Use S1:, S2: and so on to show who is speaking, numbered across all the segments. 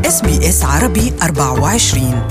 S1: اس بي اس عربي 24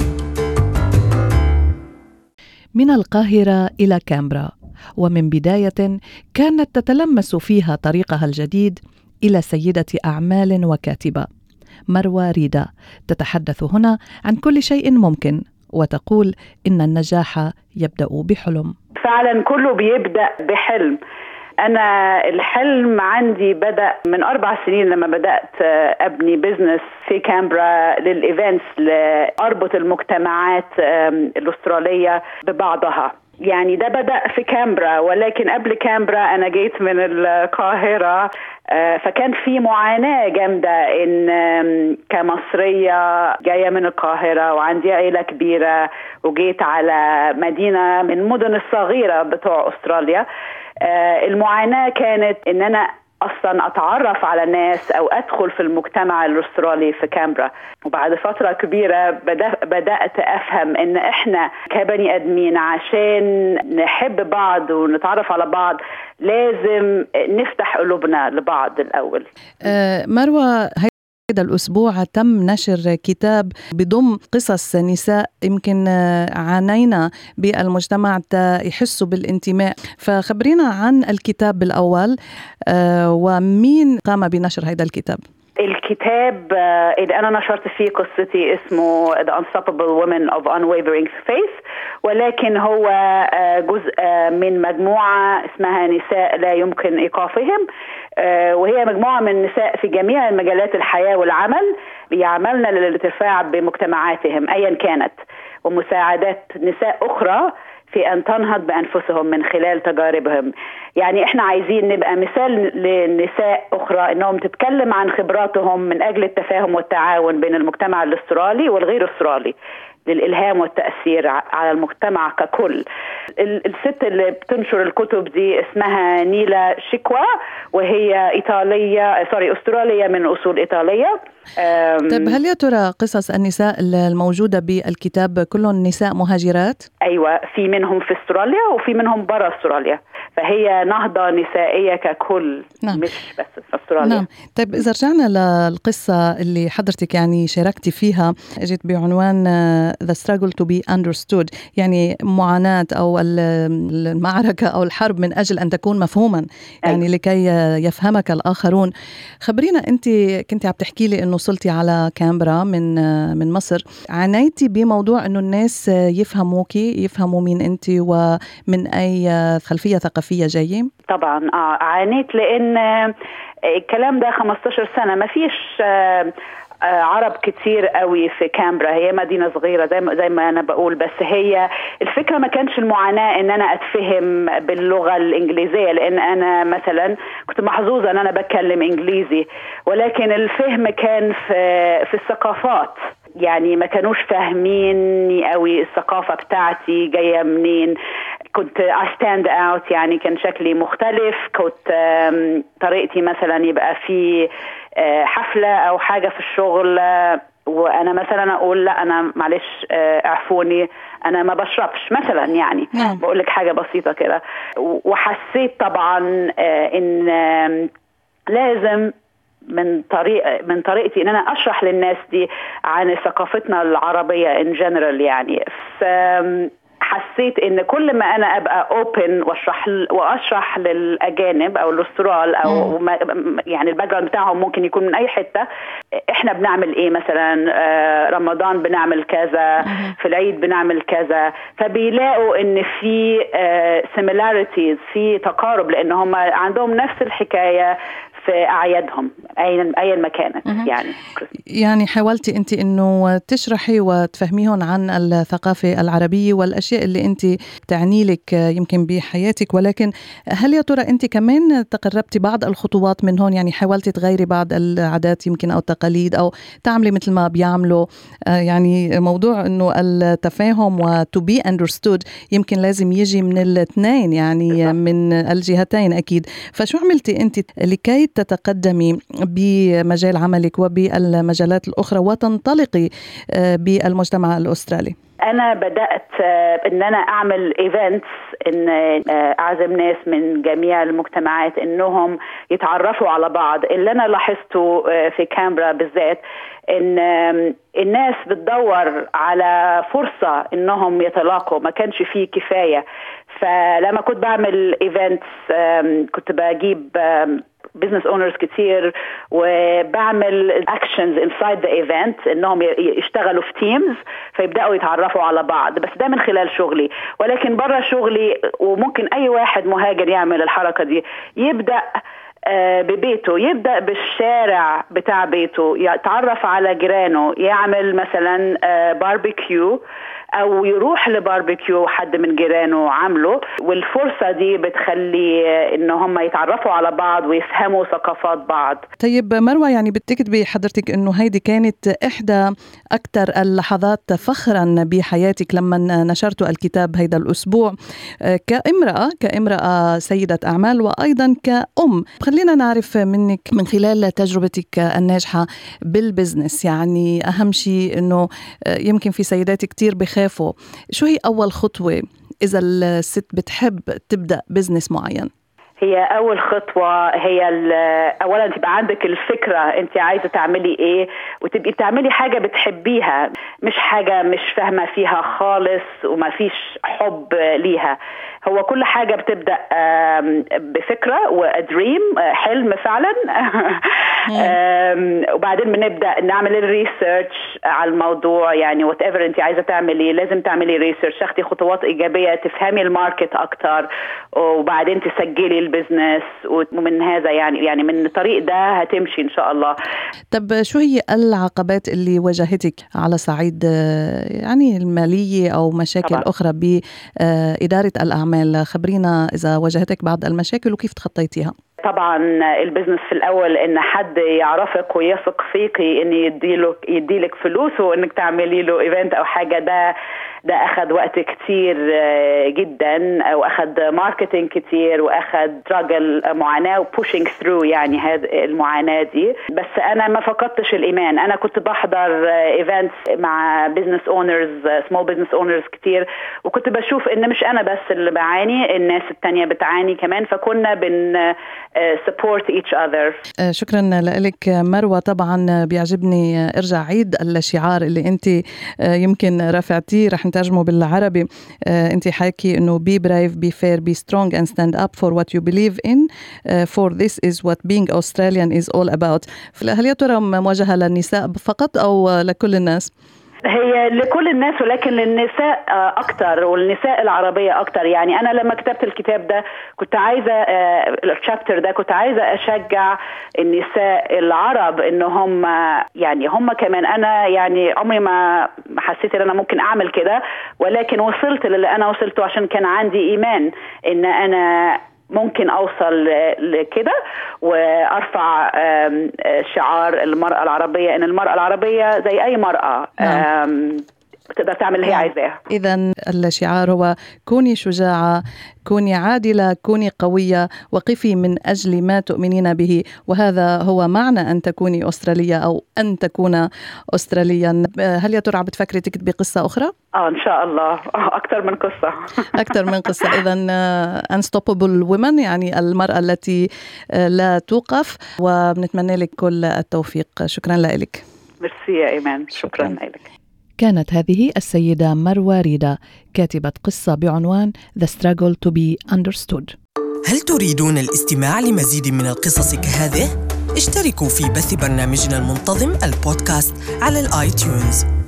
S2: من القاهرة إلى كامبرا ومن بداية كانت تتلمس فيها طريقها الجديد إلى سيدة أعمال وكاتبة مروى ريدا تتحدث هنا عن كل شيء ممكن وتقول إن النجاح يبدأ بحلم
S3: فعلا كله بيبدأ بحلم أنا الحلم عندي بدأ من أربع سنين لما بدأت أبني بزنس في كامبرا للإيفنتس لأربط المجتمعات الأسترالية ببعضها يعني ده بدأ في كامبرا ولكن قبل كامبرا أنا جيت من القاهرة فكان في معاناة جامدة إن كمصرية جاية من القاهرة وعندي عيلة كبيرة وجيت على مدينة من المدن الصغيرة بتوع أستراليا المعاناة كانت إن أنا اصلا اتعرف على ناس او ادخل في المجتمع الاسترالي في كامبرا وبعد فتره كبيره بدات افهم ان احنا كبني ادمين عشان نحب بعض ونتعرف على بعض لازم نفتح قلوبنا لبعض الاول
S2: أه مروه هذا الأسبوع تم نشر كتاب بضم قصص نساء يمكن عانينا بالمجتمع يحسوا بالانتماء فخبرينا عن الكتاب بالأول ومين قام بنشر هذا الكتاب
S3: الكتاب اللي أنا نشرت فيه قصتي اسمه The Unstoppable Women of Unwavering Faith ولكن هو جزء من مجموعة اسمها نساء لا يمكن إيقافهم وهي مجموعة من النساء في جميع المجالات الحياة والعمل يعملن للارتفاع بمجتمعاتهم أيا كانت ومساعدات نساء أخرى في ان تنهض بانفسهم من خلال تجاربهم يعني احنا عايزين نبقى مثال لنساء اخرى انهم تتكلم عن خبراتهم من اجل التفاهم والتعاون بين المجتمع الاسترالي والغير استرالي للالهام والتاثير على المجتمع ككل الست اللي بتنشر الكتب دي اسمها نيلا شيكوا وهي ايطاليه سوري استراليه من اصول ايطاليه
S2: طيب هل يا ترى قصص النساء الموجوده بالكتاب كلهم نساء مهاجرات
S3: ايوه في منهم في استراليا وفي منهم برا استراليا فهي نهضه نسائيه ككل نعم. مش بس في استراليا
S2: نعم طيب اذا رجعنا للقصه اللي حضرتك يعني شاركتي فيها اجت بعنوان The Struggle to be Understood يعني معاناة أو المعركة أو الحرب من أجل أن تكون مفهوما يعني لكي يفهمك الآخرون خبرينا أنت كنت عم تحكي لي أنه وصلتي على كامبرا من من مصر عانيتي بموضوع أنه الناس يفهموكي يفهموا مين أنت ومن أي خلفية ثقافية جاية
S3: طبعا آه عانيت لأن الكلام ده 15 سنة ما فيش آه عرب كتير قوي في كامبرا هي مدينة صغيرة زي ما, زي ما أنا بقول بس هي الفكرة ما كانش المعاناة إن أنا أتفهم باللغة الإنجليزية لأن أنا مثلا كنت محظوظة إن أنا بتكلم إنجليزي ولكن الفهم كان في في الثقافات يعني ما كانوش فاهميني قوي الثقافة بتاعتي جاية منين كنت I stand out يعني كان شكلي مختلف كنت طريقتي مثلا يبقى في حفلة أو حاجة في الشغل وانا مثلا اقول لا انا معلش اعفوني انا ما بشربش مثلا يعني نعم. بقول لك حاجه بسيطه كده وحسيت طبعا ان لازم من طريق من طريقتي ان انا اشرح للناس دي عن ثقافتنا العربيه ان جنرال يعني حسيت ان كل ما انا ابقى اوبن واشرح واشرح للاجانب او الاسترال او ما يعني الباك جراوند بتاعهم ممكن يكون من اي حته احنا بنعمل ايه مثلا رمضان بنعمل كذا في العيد بنعمل كذا فبيلاقوا ان في سيميلاريتيز في تقارب لان هم عندهم نفس الحكايه في اعيادهم ايا ايا ما كانت يعني
S2: يعني حاولتي انت انه تشرحي وتفهميهم عن الثقافه العربيه والاشياء اللي انت تعني لك يمكن بحياتك ولكن هل يا ترى انت كمان تقربتي بعض الخطوات من هون يعني حاولتي تغيري بعض العادات يمكن او التقاليد او تعملي مثل ما بيعملوا يعني موضوع انه التفاهم وتو بي اندرستود يمكن لازم يجي من الاثنين يعني من الجهتين اكيد فشو عملتي انت لكي تتقدمي بمجال عملك وبالمجال المجالات الأخرى وتنطلقي بالمجتمع الأسترالي
S3: انا بدات ان انا اعمل ايفنتس ان اعزم ناس من جميع المجتمعات انهم يتعرفوا على بعض اللي انا لاحظته في كامبرا بالذات ان الناس بتدور على فرصه انهم يتلاقوا ما كانش فيه كفايه فلما كنت بعمل ايفنتس كنت بجيب بزنس اونرز كتير وبعمل اكشنز انسايد ذا ايفنت انهم يشتغلوا في تيمز فيبداوا يتعرفوا على بعض بس ده من خلال شغلي ولكن بره شغلي وممكن اي واحد مهاجر يعمل الحركه دي يبدا ببيته يبدا بالشارع بتاع بيته يتعرف على جيرانه يعمل مثلا باربيكيو او يروح لباربيكيو حد من جيرانه عامله والفرصه دي بتخلي ان هم يتعرفوا على بعض ويفهموا ثقافات بعض
S2: طيب مروه يعني بتكتبي حضرتك انه هيدي كانت احدى اكثر اللحظات فخرا بحياتك لما نشرت الكتاب هيدا الاسبوع كامراه كامراه سيده اعمال وايضا كأم خلينا نعرف منك من خلال تجربتك الناجحه بالبزنس يعني اهم شيء انه يمكن في سيدات كثير بخافوا شو هي أول خطوة إذا الست بتحب تبدأ بزنس معين؟
S3: هي اول خطوه هي اولا تبقى عندك الفكره انت عايزه تعملي ايه وتبقي بتعملي حاجه بتحبيها مش حاجه مش فاهمه فيها خالص وما فيش حب ليها هو كل حاجه بتبدا بفكره ودريم حلم فعلا وبعدين بنبدا نعمل الريسيرش على الموضوع يعني وات ايفر انت عايزه تعملي لازم تعملي ريسيرش تاخدي خطوات ايجابيه تفهمي الماركت اكتر وبعدين تسجلي البزنس ومن هذا يعني يعني من الطريق ده هتمشي ان شاء الله
S2: طب شو هي العقبات اللي واجهتك على صعيد يعني الماليه او مشاكل طبعا. اخرى باداره الاعمال خبرينا اذا واجهتك بعض المشاكل وكيف تخطيتيها
S3: طبعا البزنس في الاول ان حد يعرفك ويثق فيكي ان يديلك يديلك فلوس وانك تعملي له ايفنت او حاجه ده ده اخذ وقت كتير جدا واخذ ماركتينج كتير واخذ راجل معاناه وبوشينج ثرو يعني هذه المعاناه دي بس انا ما فقدتش الايمان انا كنت بحضر ايفنتس مع بزنس اونرز سمول بزنس اونرز كتير وكنت بشوف ان مش انا بس اللي بعاني الناس التانية بتعاني كمان فكنا بن سبورت ايتش اذر
S2: شكرا لك مروه طبعا بيعجبني ارجع عيد الشعار اللي انت يمكن رافعتيه رح نترجمه بالعربي انت حاكي انه be brave be fair be strong and stand up for what you believe in for this is what being Australian is all about هل يا ترى موجهه للنساء فقط او لكل الناس؟
S3: هي لكل الناس ولكن للنساء اكتر والنساء العربيه اكتر يعني انا لما كتبت الكتاب ده كنت عايزه الشابتر ده كنت عايزه اشجع النساء العرب ان هم يعني هم كمان انا يعني عمري ما حسيت ان انا ممكن اعمل كده ولكن وصلت للي انا وصلته عشان كان عندي ايمان ان انا ممكن اوصل لكده وارفع شعار المراه العربيه ان المراه العربيه زي اي مراه نعم. بتقدر تعمل اللي هي عايزاه
S2: اذا الشعار هو كوني شجاعه كوني عادله كوني قويه وقفي من اجل ما تؤمنين به وهذا هو معنى ان تكوني استراليه او ان تكون استراليا هل يا ترى بتفكري تكتبي قصه اخرى
S3: اه ان شاء الله اكثر من قصه
S2: اكثر من قصه اذا انستوببل وومن يعني المراه التي لا توقف وبنتمنى لك كل التوفيق شكرا لك
S3: ميرسي يا ايمان شكرا, شكرا لك
S2: كانت هذه السيدة مروى ريدا كاتبة قصة بعنوان The Struggle to be Understood
S1: هل تريدون الاستماع لمزيد من القصص كهذه؟ اشتركوا في بث برنامجنا المنتظم البودكاست على الآي تيونز